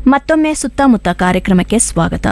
ಮತ್ತೊಮ್ಮೆ ಸುತ್ತಮುತ್ತ ಕಾರ್ಯಕ್ರಮಕ್ಕೆ ಸ್ವಾಗತ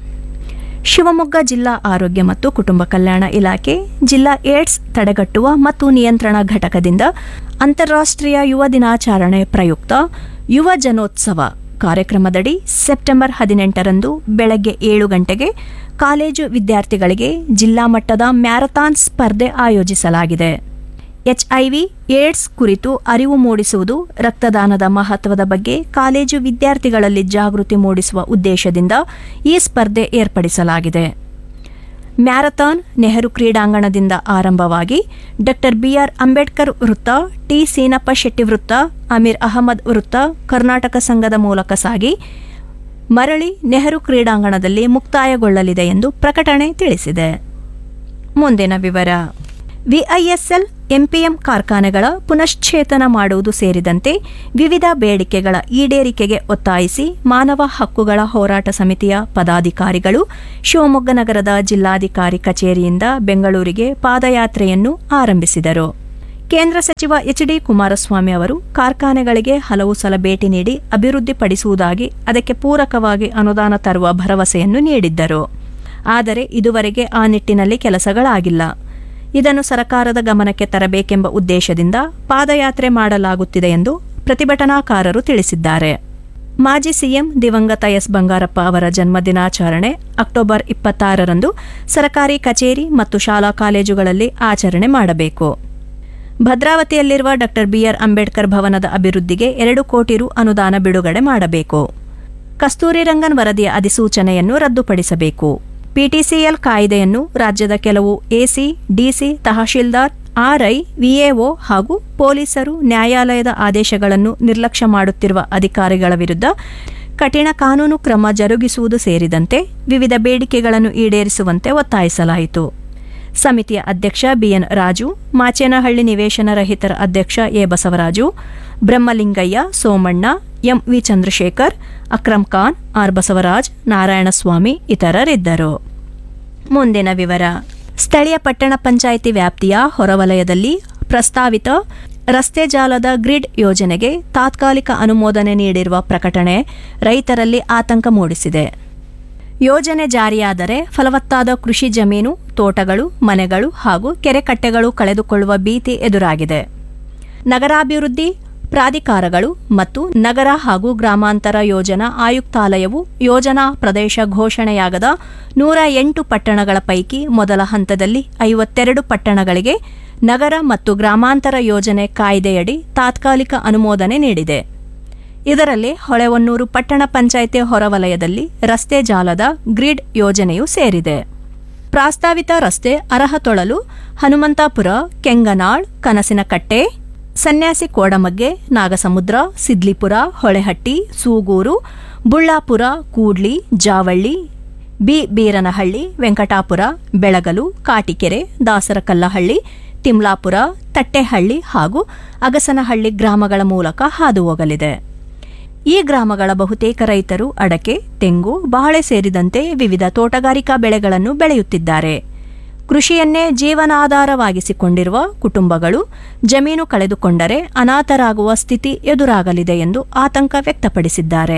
ಶಿವಮೊಗ್ಗ ಜಿಲ್ಲಾ ಆರೋಗ್ಯ ಮತ್ತು ಕುಟುಂಬ ಕಲ್ಯಾಣ ಇಲಾಖೆ ಜಿಲ್ಲಾ ಏಡ್ಸ್ ತಡೆಗಟ್ಟುವ ಮತ್ತು ನಿಯಂತ್ರಣ ಘಟಕದಿಂದ ಅಂತಾರಾಷ್ಟ್ರೀಯ ಯುವ ದಿನಾಚರಣೆ ಪ್ರಯುಕ್ತ ಯುವ ಜನೋತ್ಸವ ಕಾರ್ಯಕ್ರಮದಡಿ ಸೆಪ್ಟೆಂಬರ್ ಹದಿನೆಂಟರಂದು ಬೆಳಗ್ಗೆ ಏಳು ಗಂಟೆಗೆ ಕಾಲೇಜು ವಿದ್ಯಾರ್ಥಿಗಳಿಗೆ ಜಿಲ್ಲಾ ಮಟ್ಟದ ಮ್ಯಾರಥಾನ್ ಸ್ಪರ್ಧೆ ಆಯೋಜಿಸಲಾಗಿದೆ ಎಚ್ಐವಿ ಏಡ್ಸ್ ಕುರಿತು ಅರಿವು ಮೂಡಿಸುವುದು ರಕ್ತದಾನದ ಮಹತ್ವದ ಬಗ್ಗೆ ಕಾಲೇಜು ವಿದ್ಯಾರ್ಥಿಗಳಲ್ಲಿ ಜಾಗೃತಿ ಮೂಡಿಸುವ ಉದ್ದೇಶದಿಂದ ಈ ಸ್ಪರ್ಧೆ ಏರ್ಪಡಿಸಲಾಗಿದೆ ಮ್ಯಾರಥಾನ್ ನೆಹರು ಕ್ರೀಡಾಂಗಣದಿಂದ ಆರಂಭವಾಗಿ ಡಾಕ್ಟರ್ ಬಿಆರ್ ಅಂಬೇಡ್ಕರ್ ವೃತ್ತ ಟಿ ಸೀನಪ್ಪ ಶೆಟ್ಟಿ ವೃತ್ತ ಅಮೀರ್ ಅಹಮದ್ ವೃತ್ತ ಕರ್ನಾಟಕ ಸಂಘದ ಮೂಲಕ ಸಾಗಿ ಮರಳಿ ನೆಹರು ಕ್ರೀಡಾಂಗಣದಲ್ಲಿ ಮುಕ್ತಾಯಗೊಳ್ಳಲಿದೆ ಎಂದು ಪ್ರಕಟಣೆ ತಿಳಿಸಿದೆ ಮುಂದಿನ ವಿವರ ವಿಐಎಸ್ಎಲ್ ಎಂಪಿಎಂ ಕಾರ್ಖಾನೆಗಳ ಪುನಶ್ಚೇತನ ಮಾಡುವುದು ಸೇರಿದಂತೆ ವಿವಿಧ ಬೇಡಿಕೆಗಳ ಈಡೇರಿಕೆಗೆ ಒತ್ತಾಯಿಸಿ ಮಾನವ ಹಕ್ಕುಗಳ ಹೋರಾಟ ಸಮಿತಿಯ ಪದಾಧಿಕಾರಿಗಳು ಶಿವಮೊಗ್ಗ ನಗರದ ಜಿಲ್ಲಾಧಿಕಾರಿ ಕಚೇರಿಯಿಂದ ಬೆಂಗಳೂರಿಗೆ ಪಾದಯಾತ್ರೆಯನ್ನು ಆರಂಭಿಸಿದರು ಕೇಂದ್ರ ಸಚಿವ ಎಚ್ ಡಿ ಕುಮಾರಸ್ವಾಮಿ ಅವರು ಕಾರ್ಖಾನೆಗಳಿಗೆ ಹಲವು ಸಲ ಭೇಟಿ ನೀಡಿ ಅಭಿವೃದ್ಧಿಪಡಿಸುವುದಾಗಿ ಅದಕ್ಕೆ ಪೂರಕವಾಗಿ ಅನುದಾನ ತರುವ ಭರವಸೆಯನ್ನು ನೀಡಿದ್ದರು ಆದರೆ ಇದುವರೆಗೆ ಆ ನಿಟ್ಟಿನಲ್ಲಿ ಕೆಲಸಗಳಾಗಿಲ್ಲ ಇದನ್ನು ಸರಕಾರದ ಗಮನಕ್ಕೆ ತರಬೇಕೆಂಬ ಉದ್ದೇಶದಿಂದ ಪಾದಯಾತ್ರೆ ಮಾಡಲಾಗುತ್ತಿದೆ ಎಂದು ಪ್ರತಿಭಟನಾಕಾರರು ತಿಳಿಸಿದ್ದಾರೆ ಮಾಜಿ ಸಿಎಂ ದಿವಂಗತ ಎಸ್ ಬಂಗಾರಪ್ಪ ಅವರ ಜನ್ಮದಿನಾಚರಣೆ ಅಕ್ಟೋಬರ್ ಇಪ್ಪತ್ತಾರರಂದು ಸರ್ಕಾರಿ ಕಚೇರಿ ಮತ್ತು ಶಾಲಾ ಕಾಲೇಜುಗಳಲ್ಲಿ ಆಚರಣೆ ಮಾಡಬೇಕು ಭದ್ರಾವತಿಯಲ್ಲಿರುವ ಡಾಕ್ಟರ್ ಬಿಆರ್ ಅಂಬೇಡ್ಕರ್ ಭವನದ ಅಭಿವೃದ್ಧಿಗೆ ಎರಡು ಕೋಟಿ ರು ಅನುದಾನ ಬಿಡುಗಡೆ ಮಾಡಬೇಕು ಕಸ್ತೂರಿ ರಂಗನ್ ವರದಿಯ ಅಧಿಸೂಚನೆಯನ್ನು ರದ್ದುಪಡಿಸಬೇಕು ಪಿಟಿಸಿಎಲ್ ಕಾಯ್ದೆಯನ್ನು ರಾಜ್ಯದ ಕೆಲವು AC DC tahsildar RI VAO ಹಾಗೂ ಪೊಲೀಸರು ನ್ಯಾಯಾಲಯದ ಆದೇಶಗಳನ್ನು ನಿರ್ಲಕ್ಷ್ಯ ಮಾಡುತ್ತಿರುವ ಅಧಿಕಾರಿಗಳ ವಿರುದ್ಧ ಕಠಿಣ ಕಾನೂನು ಕ್ರಮ ಜರುಗಿಸುವುದು ಸೇರಿದಂತೆ ವಿವಿಧ ಬೇಡಿಕೆಗಳನ್ನು ಈಡೇರಿಸುವಂತೆ ಒತ್ತಾಯಿಸಲಾಯಿತು ಸಮಿತಿಯ ಅಧ್ಯಕ್ಷ ಬಿಎನ್ ರಾಜು ಮಾಚೇನಹಳ್ಳಿ ನಿವೇಶನ ರಹಿತರ ಅಧ್ಯಕ್ಷ A Basavaraju Brahmalingaiah Somanna M V Chandrashekar Akram Khan R Basavaraj Narayanaswamy ಇತರರಿದ್ದರು ಮುಂದಿನ ವಿವರ ಸ್ಥಳೀಯ ಪಟ್ಟಣ ಪಂಚಾಯಿತಿ ವ್ಯಾಪ್ತಿಯ ಹೊರವಲಯದಲ್ಲಿ ಪ್ರಸ್ತಾವಿತ ರಸ್ತೆ ಜಾಲದ ಗ್ರಿಡ್ ಯೋಜನೆಗೆ ತಾತ್ಕಾಲಿಕ ಅನುಮೋದನೆ ನೀಡಿರುವ ಪ್ರಕಟಣೆ ರೈತರಲ್ಲಿ ಆತಂಕ ಮೂಡಿಸಿದೆ ಯೋಜನೆ ಜಾರಿಯಾದರೆ ಫಲವತ್ತಾದ ಕೃಷಿ ಜಮೀನು ತೋಟಗಳು ಮನೆಗಳು ಹಾಗೂ ಕೆರೆಕಟ್ಟೆಗಳು ಕಳೆದುಕೊಳ್ಳುವ ಭೀತಿ ಎದುರಾಗಿದೆ ನಗರಾಭಿವೃದ್ಧಿ ಪ್ರಾಧಿಕಾರಗಳು ಮತ್ತು ನಗರ ಹಾಗೂ ಗ್ರಾಮಾಂತರ ಯೋಜನಾ ಆಯುಕ್ತಾಲಯವು ಯೋಜನಾ ಪ್ರದೇಶ ಘೋಷಣೆಯಾಗದ ನೂರ ಎಂಟು ಪಟ್ಟಣಗಳ ಪೈಕಿ ಮೊದಲ ಹಂತದಲ್ಲಿ ಐವತ್ತೆರಡು ಪಟ್ಟಣಗಳಿಗೆ ನಗರ ಮತ್ತು ಗ್ರಾಮಾಂತರ ಯೋಜನೆ ಕಾಯ್ದೆಯಡಿ ತಾತ್ಕಾಲಿಕ ಅನುಮೋದನೆ ನೀಡಿದೆ ಇದರಲ್ಲಿ ಹೊಳೆಹೊನ್ನೂರು ಪಟ್ಟಣ ಪಂಚಾಯಿತಿ ಹೊರವಲಯದಲ್ಲಿ ರಸ್ತೆ ಜಾಲದ ಗ್ರಿಡ್ ಯೋಜನೆಯೂ ಸೇರಿದೆ ಪ್ರಾಸ್ತಾವಿತ ರಸ್ತೆ ಅರಹತೊಳಲು ಹನುಮಂತಾಪುರ ಕೆಂಗನಾಳ್ ಕನಸಿನಕಟ್ಟೆ ಸನ್ಯಾಸಿ ಕೋಡಮಗ್ಗೆ ನಾಗಸಮುದ್ರ ಸಿದ್ಲಿಪುರ ಹೊಳೆಹಟ್ಟಿ ಸೂಗೂರು ಬುಳ್ಳಾಪುರ ಕೂಡ್ಲಿ ಜಾವಳ್ಳಿ ಬಿ ಬೀರನಹಳ್ಳಿ ವೆಂಕಟಾಪುರ ಬೆಳಗಲು ಕಾಟಿಕೆರೆ ದಾಸರಕಲ್ಲಹಳ್ಳಿ ತಿಮ್ಲಾಪುರ ತಟ್ಟೆಹಳ್ಳಿ ಹಾಗೂ ಅಗಸನಹಳ್ಳಿ ಗ್ರಾಮಗಳ ಮೂಲಕ ಹಾದು ಹೋಗಲಿದೆ ಈ ಗ್ರಾಮಗಳ ಬಹುತೇಕ ರೈತರು ಅಡಕೆ ತೆಂಗು ಬಾಳೆ ಸೇರಿದಂತೆ ವಿವಿಧ ತೋಟಗಾರಿಕಾ ಬೆಳೆಗಳನ್ನು ಬೆಳೆಯುತ್ತಿದ್ದಾರೆ ಕೃಷಿಯನ್ನೇ ಜೀವನಾಧಾರವಾಗಿಸಿಕೊಂಡಿರುವ ಕುಟುಂಬಗಳು ಜಮೀನು ಕಳೆದುಕೊಂಡರೆ ಅನಾಥರಾಗುವ ಸ್ಥಿತಿ ಎದುರಾಗಲಿದೆ ಎಂದು ಆತಂಕ ವ್ಯಕ್ತಪಡಿಸಿದ್ದಾರೆ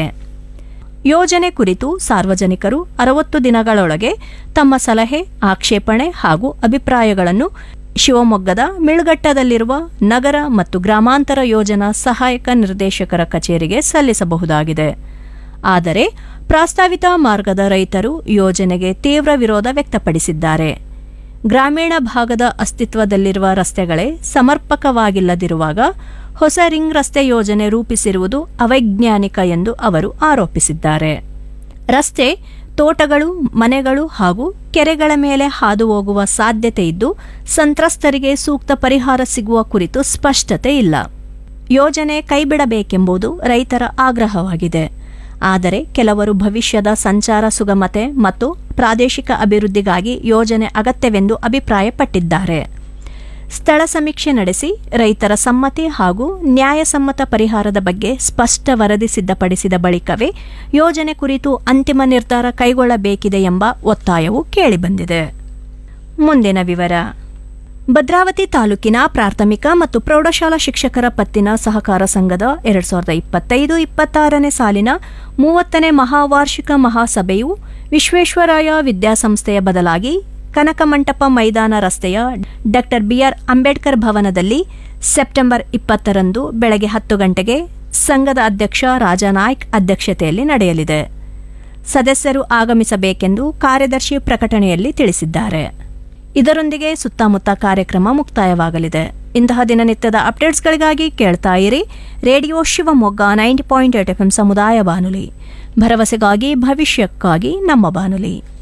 ಯೋಜನೆ ಕುರಿತು ಸಾರ್ವಜನಿಕರು ಅರವತ್ತು ದಿನಗಳೊಳಗೆ ತಮ್ಮ ಸಲಹೆ ಆಕ್ಷೇಪಣೆ ಹಾಗೂ ಅಭಿಪ್ರಾಯಗಳನ್ನು ಶಿವಮೊಗ್ಗದ ಮಿಳ್ಗಟ್ಟದಲ್ಲಿರುವ ನಗರ ಮತ್ತು ಗ್ರಾಮಾಂತರ ಯೋಜನಾ ಸಹಾಯಕ ನಿರ್ದೇಶಕರ ಕಚೇರಿಗೆ ಸಲ್ಲಿಸಬಹುದಾಗಿದೆ ಆದರೆ ಪ್ರಸ್ತಾವಿತ ಮಾರ್ಗದ ರೈತರು ಯೋಜನೆಗೆ ತೀವ್ರ ವಿರೋಧ ವ್ಯಕ್ತಪಡಿಸಿದ್ದಾರೆ ಗ್ರಾಮೀಣ ಭಾಗದ ಅಸ್ತಿತ್ವದಲ್ಲಿರುವ ರಸ್ತೆಗಳೇ ಸಮರ್ಪಕವಾಗಿಲ್ಲದಿರುವಾಗ ಹೊಸ ರಿಂಗ್ ರಸ್ತೆ ಯೋಜನೆ ರೂಪಿಸಿರುವುದು ಅವೈಜ್ಞಾನಿಕ ಎಂದು ಅವರು ಆರೋಪಿಸಿದ್ದಾರೆ ರಸ್ತೆ ತೋಟಗಳು ಮನೆಗಳು ಹಾಗೂ ಕೆರೆಗಳ ಮೇಲೆ ಹಾದು ಹೋಗುವ ಸಾಧ್ಯತೆ ಇದ್ದು ಸಂತ್ರಸ್ತರಿಗೆ ಸೂಕ್ತ ಪರಿಹಾರ ಸಿಗುವ ಕುರಿತು ಸ್ಪಷ್ಟತೆ ಇಲ್ಲ ಯೋಜನೆ ಕೈಬಿಡಬೇಕೆಂಬುದು ರೈತರ ಆಗ್ರಹವಾಗಿದೆ ಆದರೆ ಕೆಲವರು ಭವಿಷ್ಯದ ಸಂಚಾರ ಸುಗಮತೆ ಮತ್ತು ಪ್ರಾದೇಶಿಕ ಅಭಿವೃದ್ಧಿಗಾಗಿ ಯೋಜನೆ ಅಗತ್ಯವೆಂದು ಅಭಿಪ್ರಾಯಪಟ್ಟಿದ್ದಾರೆ ಸ್ಥಳ ಸಮೀಕ್ಷೆ ನಡೆಸಿ ರೈತರ ಸಮ್ಮತಿ ಹಾಗೂ ನ್ಯಾಯಸಮ್ಮತ ಪರಿಹಾರದ ಬಗ್ಗೆ ಸ್ಪಷ್ಟ ವರದಿ ಸಿದ್ಧಪಡಿಸಿದ ಬಳಿಕವೇ ಯೋಜನೆ ಕುರಿತು ಅಂತಿಮ ನಿರ್ಧಾರ ಕೈಗೊಳ್ಳಬೇಕಿದೆ ಎಂಬ ಒತ್ತಾಯವು ಕೇಳಿಬಂದಿದೆ ಮುಂದಿನ ವಿವರ ಭದ್ರಾವತಿ ತಾಲೂಕಿನ ಪ್ರಾಥಮಿಕ ಮತ್ತು ಪ್ರೌಢಶಾಲಾ ಶಿಕ್ಷಕರ ಪತ್ತಿನ ಸಹಕಾರ ಸಂಘದ ಎರಡ್ ಸಾವಿರದ ಇಪ್ಪತ್ತೈದು ಇಪ್ಪತ್ತಾರನೇ ಸಾಲಿನ ಮೂವತ್ತನೇ ಮಹಾವಾರ್ಷಿಕ ಮಹಾಸಭೆಯು ವಿಶ್ವೇಶ್ವರಾಯ ವಿದ್ಯಾಸಂಸ್ಥೆಯ ಬದಲಾಗಿ ಕನಕಮಂಟಪ ಮೈದಾನ ರಸ್ತೆಯ ಡಾಕ್ಟರ್ ಬಿಆರ್ ಅಂಬೇಡ್ಕರ್ ಭವನದಲ್ಲಿ ಸೆಪ್ಟೆಂಬರ್ ಇಪ್ಪತ್ತರಂದು ಬೆಳಗ್ಗೆ ಹತ್ತು ಗಂಟೆಗೆ ಸಂಘದ ಅಧ್ಯಕ್ಷ ರಾಜಾನಾಯ್ಕ್ ಅಧ್ಯಕ್ಷತೆಯಲ್ಲಿ ನಡೆಯಲಿದೆ ಸದಸ್ಯರು ಆಗಮಿಸಬೇಕೆಂದು ಕಾರ್ಯದರ್ಶಿ ಪ್ರಕಟಣೆಯಲ್ಲಿ ತಿಳಿಸಿದ್ದಾರೆ ಇದರೊಂದಿಗೆ ಸುತ್ತಮುತ್ತ ಕಾರ್ಯಕ್ರಮ ಮುಕ್ತಾಯವಾಗಲಿದೆ ಇಂತಹ ದಿನನಿತ್ಯದ ಅಪ್ಡೇಟ್ಸ್ಗಳಿಗಾಗಿ ಕೇಳ್ತಾ ಇರಿ radio Shivamogga ninety point eight F ಸಮುದಾಯ ಬಾನುಲಿ ಭರವಸೆಗಾಗಿ ಭವಿಷ್ಯಕ್ಕಾಗಿ ನಮ್ಮ ಬಾನುಲಿ